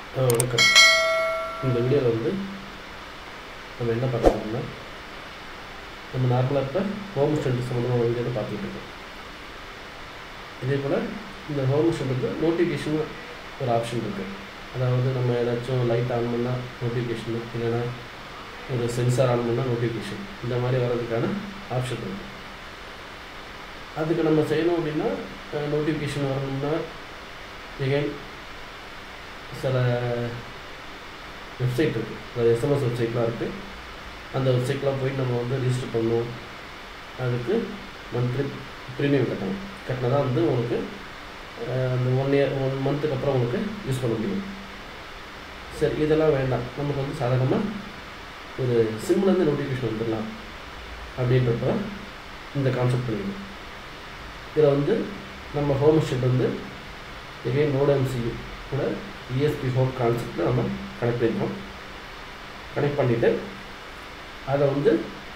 ஆ வணக்கம் இந்த வீடியோவில் வந்து நம்ம என்ன பார்க்க போறோம்னா நம்ம நார்மலாக இப்போ ஹோம் ஸ்டண்ட் சம்மந்தமான வீடியோ தான் பார்த்துட்டு இருக்கோம் இதே போல் இந்த ஹோம் ஸ்டண்டுக்கு நோட்டிஃபிகேஷன் ஒரு ஆப்ஷன் இருக்குது அதாவது நம்ம ஏதாச்சும் லைட் ஆன் பண்ணால் நோட்டிஃபிகேஷன் இல்லைன்னா ஒரு சென்சார் ஆன் பண்ணால் நோட்டிஃபிகேஷன் இந்த மாதிரி வர்றதுக்கான ஆப்ஷன் இருக்குது அதுக்கு நம்ம செய்யணும் அப்படின்னா நோட்டிஃபிகேஷன் வரணும்னா எகைன் சில வெப்சைட் இருக்குது அதாவது எஸ்எம்எஸ் வெப்சைட்லாம் இருக்குது அந்த வெப்சைட்லாம் போய் நம்ம வந்து ரிஜிஸ்டர் பண்ணணும் அதுக்கு மந்த்லி ப்ரீமியம் கட்டணும் கட்டினா தான் வந்து உங்களுக்கு அஹ், அந்த ஒன் இயர் ஒன் மந்த்துக்கு அப்புறம் உங்களுக்கு யூஸ் பண்ண முடியும் சரி இதெல்லாம் வேண்டாம் நமக்கு வந்து சாதாரணமாக ஒரு சிம்லேருந்து நோட்டிஃபிகேஷன் வந்துடலாம் அப்படின்றப்ப இந்த கான்செப்ட் பண்ணிக்கணும் இதில் வந்து நம்ம ஹோம் ஷெட் வந்து எகைன் நோட் எம்சியூ கூட இஎஸ்பி ஹோம் கான்செப்டில் நம்ம கனெக்ட் பண்ணியிருக்கோம் கனெக்ட் பண்ணிவிட்டு அதை வந்து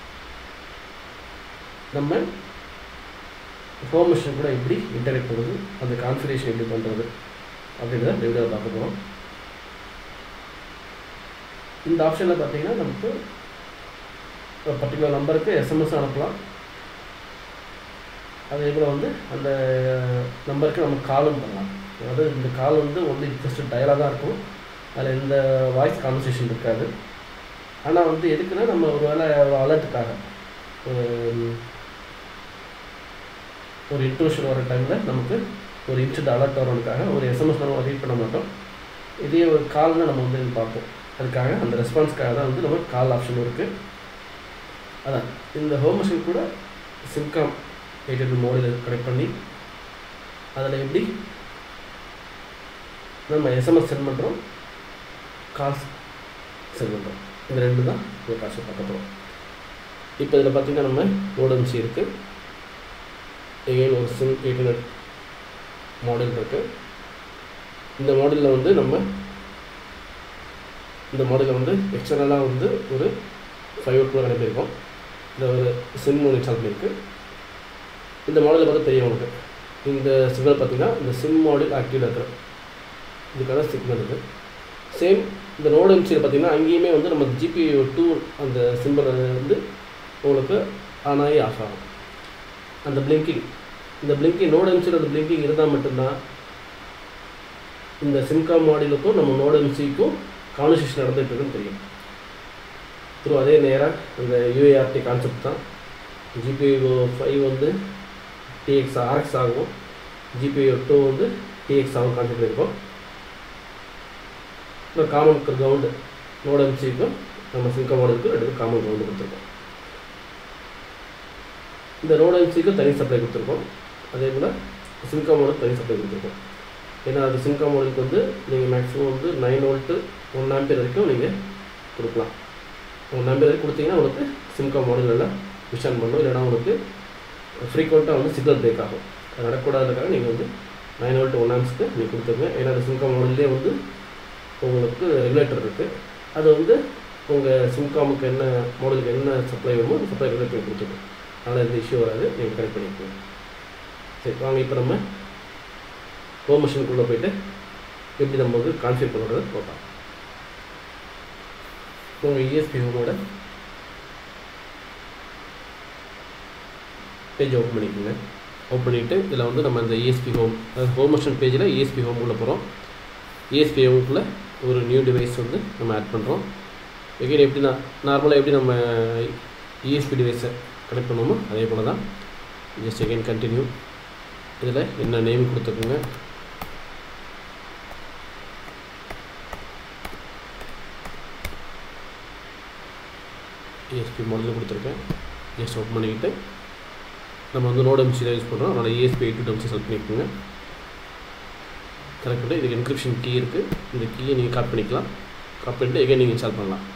நம்ம ஹோம் மிஷின் கூட எப்படி இன்டர்நெட் பண்ணுறது அந்த கான்ஃபிகரேஷன் எப்படி பண்ணுறது அப்படின்றத இந்த வீடியோவில் பார்க்க போகிறோம் இந்த ஆப்ஷனில் பார்த்தீங்கன்னா நமக்கு ஒரு பர்டிகுலர் நம்பருக்கு எஸ்எம்எஸ் அனுப்பலாம் அதே போல் வந்து அந்த நம்பருக்கு நம்ம காலும் பண்ணலாம் அதாவது இந்த கால் வந்து ஒன்லி ஜஸ்ட் டயலாக தான் இருக்கும் அதில் எந்த வாய்ஸ் கான்வர்சேஷன் இருக்காது ஆனால் வந்து எதுக்குன்னா நம்ம ஒரு வேளை ஒரு அலர்ட்டுக்காக ஒரு இன்ட்ரூஷன் வர டைமில் நமக்கு ஒரு இன்ஸ்டன்ட் அலர்ட் வரணுக்காக ஒரு எஸ்எம்எஸ் நம்ம ரீட் பண்ண மாட்டோம் இதே ஒரு கால்னு நம்ம வந்து பார்ப்போம் அதுக்காக அந்த ரெஸ்பான்ஸ்க்காக தான் வந்து நம்ம கால் ஆப்ஷன் இருக்குது அதான் இந்த ஹோம் மிஷின் கூட சிம்காம் எயிட் மோடில் கனெக்ட் பண்ணி அதில் எப்படி நம்ம எஸ்எம்எஸ் சென்ட் பண்ணுறோம் கால்ஸ் சென்ட் பண்ணுறோம் இந்த ரெண்டு தான் இந்த காசு பார்க்க போகிறோம் இப்போ இதில் பார்த்தீங்கன்னா நம்ம ஓடம்சி இருக்குது எகைன் ஒரு சிம் எயிட் மாடல் இருக்குது இந்த மாடலில் வந்து நம்ம இந்த மாடலில் வந்து எக்ஸ்டர்னலாக வந்து ஒரு ஃபைவ் அவுட் கூட அனுப்பியிருக்கோம் இந்த ஒரு சிம் ஒன்று இன்ஸ்டால் பண்ணியிருக்கு இந்த மாடலில் பார்த்தா தெரியும் உங்களுக்கு இந்த சிக்னல் பார்த்தீங்கன்னா இந்த சிம் மாடல் ஆக்டிவில் இருக்கிற இதுக்கான சிக்னல் இது சேம் இந்த நோடு எம்சியில் பார்த்தீங்கன்னா அங்கேயுமே வந்து நம்ம ஜிபி டூ அந்த சிம்பிள் வந்து உங்களுக்கு ஆன் ஆகி ஆஃப் ஆகும் அந்த பிளிங்கிங் இந்த பிளிங்கிங் நோடு எம்சியில் அந்த பிளிங்கிங் இருந்தால் மட்டும்தான் இந்த சிம்காம் மாடலுக்கும் நம்ம நோடு எம்சிக்கும் கான்வர்சேஷன் நடந்துட்டு இருக்குன்னு தெரியும் த்ரூ அதே நேராக அந்த யூஏஆர்டி கான்செப்ட் தான் ஜிபிஓ ஃபைவ் வந்து டிஎக்ஸ் ஆர்எக்ஸ் ஆகும் ஜிபிஓ டூ வந்து டிஎக்ஸ் ஆகும் கான்செப்ட் இருக்கும் இப்போ காமன் கிரவுண்டு நோட் எம்சிக்கும் நம்ம சிங்கம் மாடலுக்கும் ரெண்டு காமன் கிரவுண்டு கொடுத்துருக்கோம் இந்த நோட் எம்சிக்கும் தனி சப்ளை கொடுத்துருக்கோம் அதே போல் சிம்கா மாடல் தனி சப்ளை கொடுத்துருக்கோம் ஏன்னா அது சிம்கா மாடலுக்கு வந்து நீங்கள் மேக்ஸிமம் வந்து நைன் வோல்ட்டு ஒன் ஆம்பியர் வரைக்கும் நீங்கள் கொடுக்கலாம் ஒன் ஆம்பியர் வரைக்கும் கொடுத்தீங்கன்னா உங்களுக்கு சிம்கா மாடல் எல்லாம் விஷன் பண்ணும் இல்லைன்னா உங்களுக்கு ஃப்ரீக்வெண்ட்டாக வந்து சிக்னல் பிரேக் ஆகும் அது நடக்கூடாதுக்காக நீங்கள் வந்து நைன் வோல்ட் ஒன் ஆம்ஸ்க்கு நீங்கள் கொடுத்துருங்க ஏன்னா அந்த சிம்கா மாடல்லே வந்து உங்களுக்கு ரெகுலேட்டர் இருக்குது அது வந்து உங்கள் சிம்காமுக்கு என்ன மாடலுக்கு என்ன சப்ளை வேணுமோ அந்த சப்ளை ரெகுலேட் பண்ணி கொடுத்துருக்கோம் அதனால் எந்த இஷ்யூ வராது நீங்கள் கனெக்ட் பண்ணிக்கோங்க சரி வாங்க இப்போ நம்ம ஹோம் மிஷினுக்குள்ளே போயிட்டு எப்படி நம்ம வந்து கான்ஃபிகர் பண்ணுறது பார்க்கலாம் உங்கள் இஎஸ்பி ஹோமோட பேஜ் ஓப்பன் பண்ணிக்கோங்க ஓப்பன் பண்ணிவிட்டு இதில் வந்து நம்ம இந்த இஎஸ்பி ஹோம் அதாவது ஹோம் மிஷன் பேஜில் இஎஸ்பி ஹோம் உள்ள போகிறோம் இஎஸ்பி ஹோமுக்குள்ளே ஒரு நியூ டிவைஸ் வந்து நம்ம ஆட் பண்ணுறோம் எகைன் எப்படி நான் நார்மலாக எப்படி நம்ம இஎஸ்பி டிவைஸை கனெக்ட் பண்ணுவோமோ அதே போல் தான் ஜஸ்ட் எகைன் கண்டினியூ இதில் என்ன நேம் கொடுத்துருக்குங்க இஎஸ்பி மாடலில் கொடுத்துருக்கேன் ஜஸ்ட் ஓப்பன் பண்ணிக்கிட்டு நம்ம வந்து நோட் எம்சி தான் யூஸ் பண்ணுறோம் அதனால் ESP eight two MC select பண்ணிக்கோங்க செலக்ட் பண்ணி இதுக்கு என்கிரிப்ஷன் கீ இருக்குது இந்த கீயை நீங்கள் காப்பி பண்ணிக்கலாம் காப்பி பண்ணிட்டு எகைன் நீங்கள் இன்ஸ்டால் பண்ணலாம்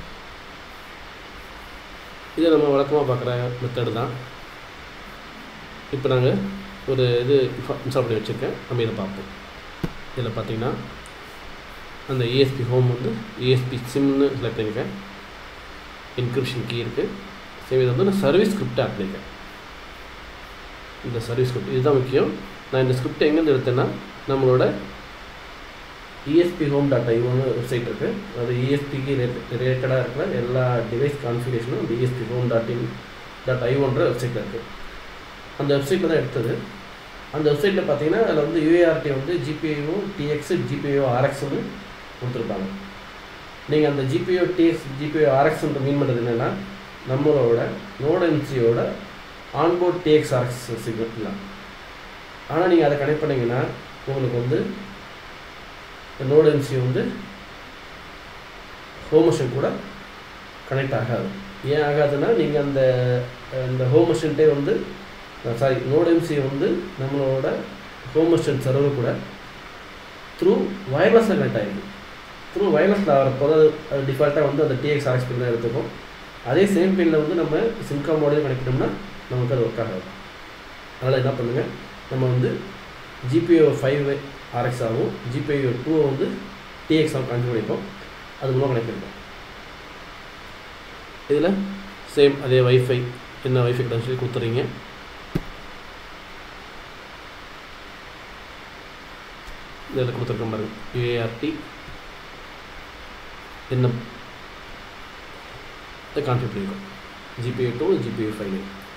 இது நம்ம வழக்கமாக பார்க்குற மெத்தடு தான் இப்போ நாங்கள் ஒரு இது இன்ஸ்டால் பண்ணி வச்சுருக்கேன் நம்ம இதை பார்ப்போம் இதில் பார்த்தீங்கன்னா அந்த இஎஸ்பி ஹோம் வந்து இஎஸ்பி சிம்னு செலக்ட் பண்ணியிருக்கேன் என்கிரிப்ஷன் கீ இருக்குது சேம் இதை வந்து நான் சர்வீஸ் ஸ்கிரிப்ட் ஆட் பண்ணியிருக்கேன் இந்த சர்வீஸ் ஸ்கிரிப்ட் இதுதான் முக்கியம் நான் இந்த ஸ்கிரிப்ட் எங்கேருந்து எடுத்தேன்னா நம்மளோட இஎஸ்பி ஹோம் டாட் ஐஓன்னு வெப்சைட் இருக்குது அது இஎஸ்பிக்கு ரிலேட்டடாக இருக்கிற எல்லா டிவைஸ் கான்ஃபிகரேஷனும் இந்த ESP home dot in dot ஐஓன்ற வெப்சைட்டில் இருக்குது அந்த வெப்சைட்டில் தான் எடுத்தது அந்த வெப்சைட்டில் பார்த்தீங்கன்னா அதில் வந்து யூஏஆர்டி வந்து ஜிபிஐஓ டிஎக்ஸ் ஜிபிஐஓ ஆர்எக்ஸ்னு கொடுத்துருப்பாங்க நீங்கள் அந்த ஜிபிஓ டிஎக்ஸ் ஜிபிஓ ஆர்எக்ஸ்ன்ற மீன் பண்ணுறது என்னென்னா நம்மளோட நோட் எம்சியோட ஆன்போர்ட் டிஎக்ஸ் ஆர்எக்ஸ் சிக்னல் ஆனால் நீங்கள் அதை கனெக்ட் பண்ணிங்கன்னா உங்களுக்கு வந்து நோட் எம்சி வந்து ஹோமோஷன் கூட கனெக்ட் ஆகாது ஏன் ஆகாதுன்னா நீங்கள் அந்த அந்த ஹோமோஷன்ட்டே வந்து சாரி நோட் எம்சி வந்து நம்மளோட ஹோமோஷன் சர்வர் கூட த்ரூ வயர்லெஸில் கனெக்ட் ஆகிருக்கு த்ரூ வயர்லெஸில் ஆகிறப்போ அது டிஃபால்ட்டாக வந்து அந்த டிஎக்ஸ் ஆர்எக்ஸ் பின் தான் எடுத்துக்கும் அதே சேம் பின்னில் வந்து நம்ம சிம்கா மாடல் கனெக்ட் பண்ணோம்னா நமக்கு அது ஒர்க் ஆகாது அதனால் என்ன பண்ணுங்கள் நம்ம வந்து ஜிபிஓ ஃபைவ் ஆர்எக்ஸ் ஆகும் ஜிபிஓ டூவை வந்து டிஎக்ஸ் ஆகும் கனெக்ட் பண்ணிப்போம் அது மூலம் கனெக்ட் பண்ணிப்போம் இதில் சேம் அதே வைஃபை என்ன வைஃபை சொல்லி கொடுத்துறீங்க இதில் கொடுத்துருக்கோம் பாருங்க யூஏஆர்டி என்ன இதை கான்ஃபிக் பண்ணியிருக்கோம் ஜிபிஏ டூ ஜிபிஏ ஃபைவ்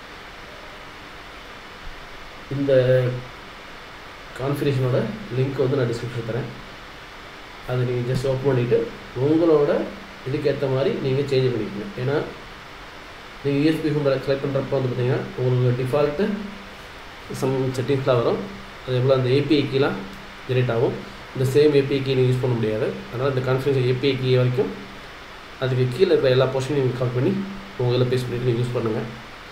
இந்த கான்ஃபிகரேஷனோட லிங்க் வந்து நான் டிஸ்கிரிப்ஷன் தரேன் அதை நீங்கள் ஜஸ்ட் ஓப்பன் பண்ணிவிட்டு உங்களோட இதுக்கேற்ற மாதிரி நீங்கள் சேஞ்ச் பண்ணிக்கணும் ஏன்னா நீங்கள் யூஎஸ்பி ஹோம் செலக்ட் பண்ணுறப்போ வந்து பார்த்தீங்கன்னா உங்களுக்கு டிஃபால்ட்டு சம் செட்டிங்ஸ்லாம் வரும் அதே போல் அந்த ஏபிஐ கீலாம் ஜெனரேட் ஆகும் இந்த சேம் ஏபிஐ கீ நீங்கள் யூஸ் பண்ண முடியாது அதனால் இந்த கான்ஃபிகரேஷன் ஏபிஐ கீ வரைக்கும் அதுக்கு கீழே இருக்கிற எல்லா போர்ஷனையும் நீங்கள் கால் பண்ணி உங்கள் இதில் பேஸ் பண்ணிவிட்டு நீங்கள் யூஸ் பண்ணுங்கள்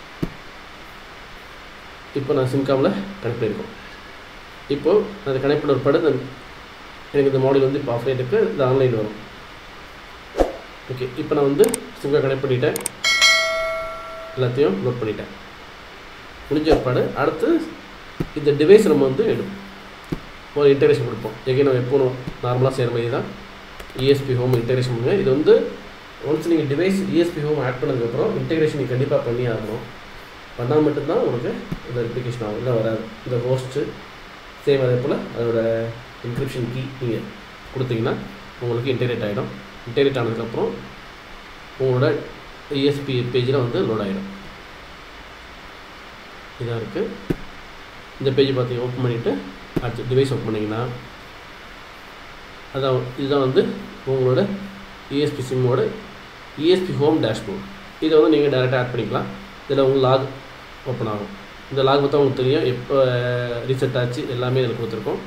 இப்போ நான் சிம்காமில் கனெக்ட் பண்ணியிருக்கோம் இப்போது அதை கனெக்ட் பண்ண ஒரு படம் எனக்கு இந்த மாடல் வந்து இப்போ ஆஃப்லைன் இருக்குது இது ஆன்லைன் வரும் ஓகே இப்போ நான் வந்து சிம்கா கனெக்ட் பண்ணிட்டேன் எல்லாத்தையும் நோட் பண்ணிட்டேன் முடிஞ்ச ஏற்பாடு அடுத்து இந்த டிவைஸ் நம்ம வந்து எடுப்போம் ஒரு இன்டகிரேஷன் கொடுப்போம் எங்கே நம்ம எப்போ நார்மலாக செய்கிற மாதிரி தான் இஎஸ்பி ஹோம் இன்டகிரேஷன் பண்ணுங்க இது வந்து ஒன்ஸ் நீங்கள் டிவைஸ் இஎஸ்பி ஹோம் ஆட் பண்ணதுக்கப்புறம் இன்டகிரேஷன் நீங்கள் கண்டிப்பாக பண்ணி ஆகணும் பண்ணால் மட்டும்தான் உங்களுக்கு இந்த ரிப்ளிகேஷன் ஆகும் இல்லை வராது இந்த ஹோஸ்ட்டு சேம் அதே போல் அதோட இன்க்ரிப்ஷன் கீ நீங்கள் கொடுத்தீங்கன்னா உங்களுக்கு இன்டகிரேட் ஆகிடும் இன்டகிரேட் ஆனதுக்கப்புறம் உங்களோட இஎஸ்பி பேஜில் வந்து லோட் ஆகிடும் இதாக இருக்குது இந்த பேஜ் பார்த்து ஓப்பன் பண்ணிவிட்டு அடுத்து டிவைஸ் ஓப்பன் பண்ணிங்கன்னா அதான் இதுதான் வந்து உங்களோட இஎஸ்பி சிம்மோட இஎஸ்பி ஹோம் டேஷ்போர்ட் இதை வந்து நீங்கள் டேரெக்டாக ஆட் பண்ணிக்கலாம் இதில் உங்களுக்கு லாக் ஓப்பன் ஆகும் இந்த லாக் பார்த்தா உங்களுக்கு தெரியும் எப்போ ரீசெட் ஆச்சு எல்லாமே இதில் கொடுத்துருக்கோம்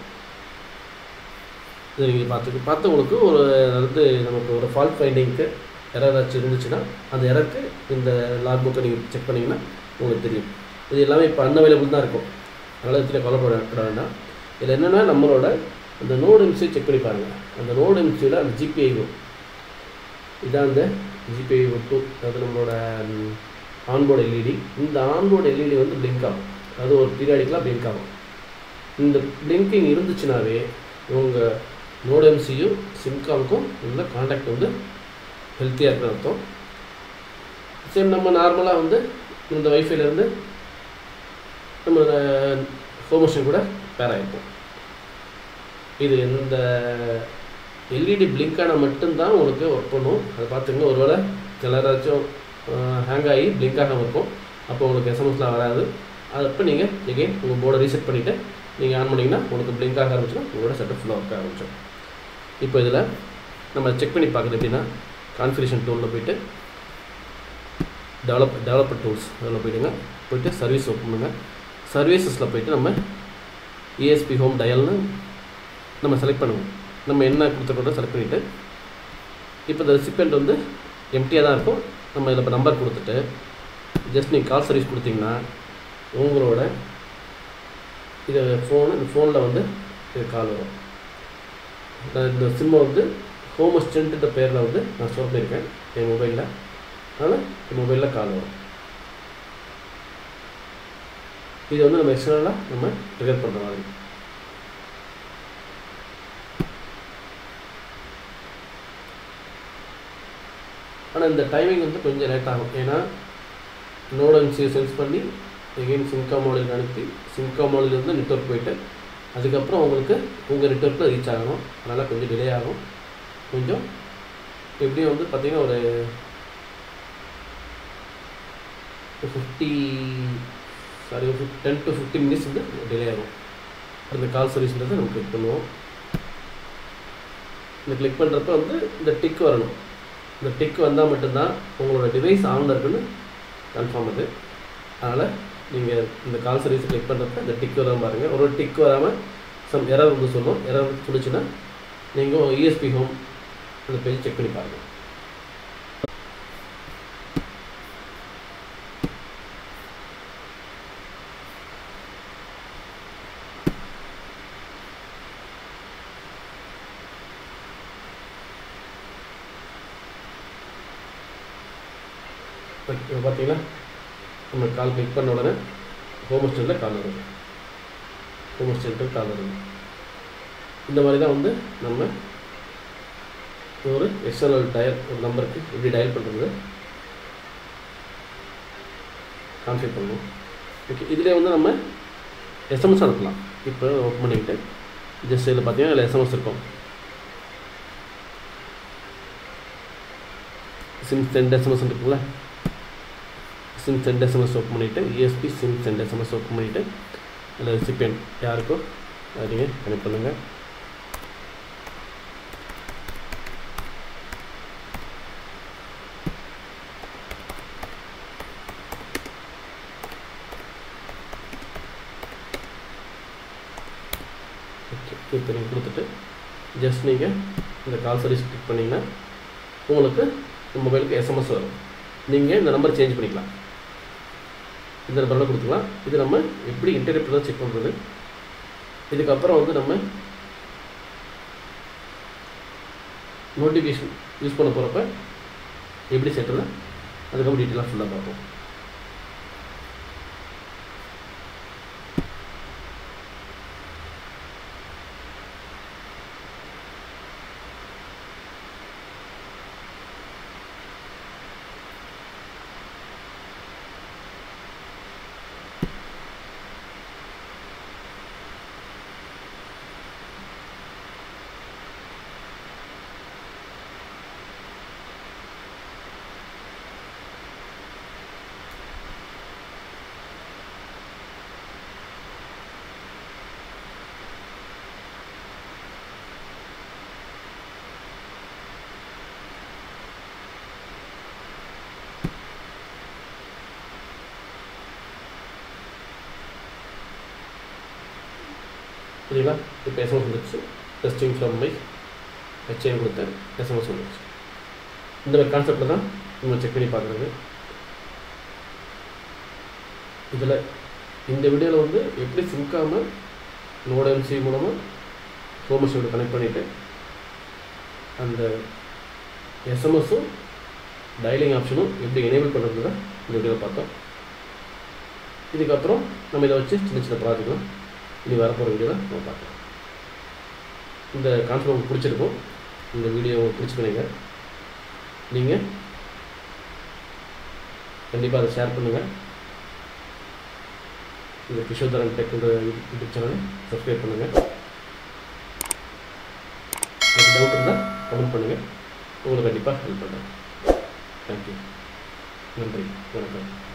இதை நீங்கள் பார்த்து பார்த்து உங்களுக்கு ஒரு அதாவது நமக்கு ஒரு ஃபால்ட் ஃபைண்டிங்க்கு எரர் ஏதாச்சும் இருந்துச்சுன்னா அந்த எரருக்கு இந்த லாக் புக்கை நீங்கள் செக் பண்ணிங்கன்னா உங்களுக்கு தெரியும் இது எல்லாமே இப்போ அன்அவைலபிள் தான் இருக்கும் அதனால் இதில் கவலைப்பட பட வேண்டாம் இதில் என்னென்னா நம்மளோட அந்த நோடு எம்சி செக் பண்ணி பாருங்கள் அந்த நோடு எம்சியில் அந்த ஜிபிஐஓ இதான் அந்த ஜிபிஐஓ டூ அதாவது நம்மளோட ஆன்போர்டு எல்இடி இந்த ஆன்போர்டு எல்இடி வந்து பிளிங்க் ஆகும் அது ஒரு பீரியாடிக்கலாக பிளிங்க் ஆகும் இந்த பிளிங்கிங் இருந்துச்சுனாவே உங்கள் நோடு எம்சியும் சிம்காமுக்கும் உள்ள காண்டாக்ட் வந்து ஹெல்த்தியாக இருக்கிற அர்த்தம் சேம் நம்ம நார்மலாக வந்து இந்த வைஃபைலேருந்து நம்ம ஹோமோஷன் கூட பேர் ஆகிருப்போம் இது இந்த எல்இடி பிளிங்கான மட்டும்தான் உங்களுக்கு ஒர்க் பண்ணும் அதை பார்த்துங்க ஒருவேளை எல்லாராச்சும் ஹேங் ஆகி பிளிங்க் ஆகாமல் இருக்கும் அப்போ உங்களுக்கு எஸ்எம்எஸ்லாம் வராது அது அப்போ நீங்கள் எகெயின் உங்கள் போர்டை ரீசெட் பண்ணிவிட்டு நீங்கள் ஆன் பண்ணிங்கன்னா உங்களுக்கு பிளிங்க் ஆக ஆரம்பிச்சிடும் உங்களோட செட்டப் ஃபுல்லாக ஒர்க் ஆரம்பிச்சிடும் இப்போ இதில் நம்ம செக் பண்ணி பார்க்குறது எப்படின்னா கான்ஃபிகரேஷன் டூலில் போயிட்டு டெவலப் டெவலப்பர் டூல்ஸ் அதில் போயிடுங்க போயிட்டு சர்வீஸ் ஓப்பன் பண்ணுங்கள் சர்வீசஸில் போயிட்டு நம்ம இஎஸ்பி ஹோம் டயல்னு நம்ம செலக்ட் பண்ணுவோம் நம்ம என்ன கொடுத்துருக்கோம் செலக்ட் பண்ணிவிட்டு இப்போ இந்த ரிசிப்பெண்ட் வந்து எம்டியாக தான் இருக்கும் நம்ம இதில் இப்போ நம்பர் கொடுத்துட்டு ஜஸ்ட் நீங்கள் கால் சர்வீஸ் கொடுத்தீங்கன்னா உங்களோட இது ஃபோனு இந்த ஃபோனில் வந்து இது கால் வரும் நான் இந்த சிம்மை வந்து ஹோம் அசிஸ்டன்ட்டு பேரில் வந்து நான் ஸ்டோர் பண்ணியிருக்கேன் என் மொபைலில் அதனால் என் மொபைலில் கால் வரும் இது வந்து நம்ம எக்ஸ்டர்னலாக நம்ம ட்ரிகர் பண்ணுற மாதிரி ஆனால் இந்த டைமிங் வந்து கொஞ்சம் லேட் ஆகும் ஏன்னா நோட் எம்சியை சென்ஸ் பண்ணி எகெயின் சிம்கா மாடலுக்கு அனுப்பி சிம்கா மாடலேருந்து நெட்ஒர்க் போயிட்டு அதுக்கப்புறம் உங்களுக்கு உங்கள் நெட்ஒர்க்கில் ரீச் ஆகணும் அதனால் கொஞ்சம் டிலே ஆகும் கொஞ்சம் எப்படியும் வந்து பார்த்தீங்கன்னா ஒரு ஃபிஃப்டி சாரி ஒரு டென் டு ஃபிஃப்டீன் மினிட்ஸ் வந்து டிலே ஆகும் அந்த கால் சர்வீஸ்ன்றதை நம்ம கிளிக் பண்ணுவோம் இந்த கிளிக் பண்ணுறப்ப வந்து இந்த டிக் வரணும் இந்த டிக் வந்தால் மட்டும்தான் உங்களோட டிவைஸ் ஆனில் இருக்குன்னு கன்ஃபார்ம் அது அதனால் நீங்கள் இந்த கால் சர்வீஸ் கிளிக் பண்ணுறப்ப இந்த டிக் வராமல் பாருங்கள் ஒரு டிக் வராமல் சம் எரர் வந்து சொல்லும் எரர் சொல்லிச்சுன்னா நீங்கள் இஎஸ்பி ஹோம் அந்த பேஜ் செக் பண்ணி பாருங்கள் இப்போ பார்த்தீங்கன்னா நம்ம கால் கிளிக் பண்ண உடனே ஹோம் அசிஸ்டண்ட்டில் கால் வருது ஹோம் அசிஸ்டண்ட்டு கால் வருது இந்த மாதிரி தான் வந்து நம்ம ஒரு எக்ஸ்டர்னல் டயல் ஒரு நம்பருக்கு எப்படி டயல் பண்ணுறது கான்ஃபிக் பண்ணணும் ஓகே இதில் வந்து நம்ம எஸ்எம்எஸ் அனுப்பலாம் இப்போ ஓப்பன் பண்ணிக்கிட்டு ஜஸ்ட் இதில் பார்த்தீங்கன்னா இதில் எஸ்எம்எஸ் இருக்கும் சிம் சென்ட் எஸ்எம்எஸ் இருக்குல்ல சிம் சென்ட் எஸ்எம்எஸ் ஓப்பன் பண்ணிவிட்டு ESP sim sent SMS open பண்ணிவிட்டு அதில் ரெசிபியன் யாருக்கோ அதை நீங்கள் கனெக்ட் பண்ணுங்கள் ஓகே இப்போ நீங்கள் கொடுத்துட்டு ஜஸ்ட் நீங்கள் இந்த கால் சர்வீஸ் கிளிக் பண்ணிங்கன்னா உங்களுக்கு மொபைலுக்கு எஸ்எம்எஸ் வரும் நீங்கள் இந்த நம்பர் சேஞ்ச் பண்ணிக்கலாம் இந்த நம்பரில் கொடுத்துக்கலாம் இது நம்ம எப்படி இன்டர்நெட் தான் செக் பண்ணுறது இதுக்கப்புறம் வந்து நம்ம நோட்டிஃபிகேஷன் யூஸ் பண்ண போகிறப்ப எப்படி செட்டுறது அதுக்கப்புறம் டீட்டெயிலாக ஃபுல்லாக பார்ப்போம் சரிங்களா இப்போ எஸ்எம்எஸ் வந்துருச்சு டெஸ்டிங் ஃப்ரம் மை ஹெச்ஐஎம் கொடுத்தேன் எஸ்எம்எஸ் வந்துருச்சு இந்த மாதிரி கான்செப்டில் தான் நம்ம செக் பண்ணி பார்க்குறது இதில் இந்த வீடியோவில் வந்து எப்படி சிங்காமல் நோட் எம்சி மூலமாக ஹோமஸோட கனெக்ட் பண்ணிவிட்டு அந்த எஸ்எம்எஸும் டயலிங் ஆப்ஷனும் எப்படி எனேபிள் பண்ணுறது தான் இந்த வீடியோவில் பார்த்தோம் இதுக்கப்புறம் நம்ம இதை வச்சு சின்ன சின்ன ப்ராஜெக்ட்லாம் இனி வரப்போகிற வீடியோவில் நம்ம பார்க்கலாம் இந்த கான்செப்ட் உங்களுக்கு பிடிச்சிருக்கும் இந்த வீடியோ உங்களுக்கு பிடிச்சிருந்தீங்க நீங்கள் கண்டிப்பாக அதை ஷேர் பண்ணுங்கள் இந்த கிஷோதரன் டெக்ன்ற யூடியூப் சேனலை சப்ஸ்கிரைப் பண்ணுங்கள் உங்களுக்கு டவுட் இருந்தால் கமெண்ட் பண்ணுங்கள் உங்களுக்கு கண்டிப்பாக ஹெல்ப் பண்ணுறேன் தேங்க்யூ நன்றி வணக்கம்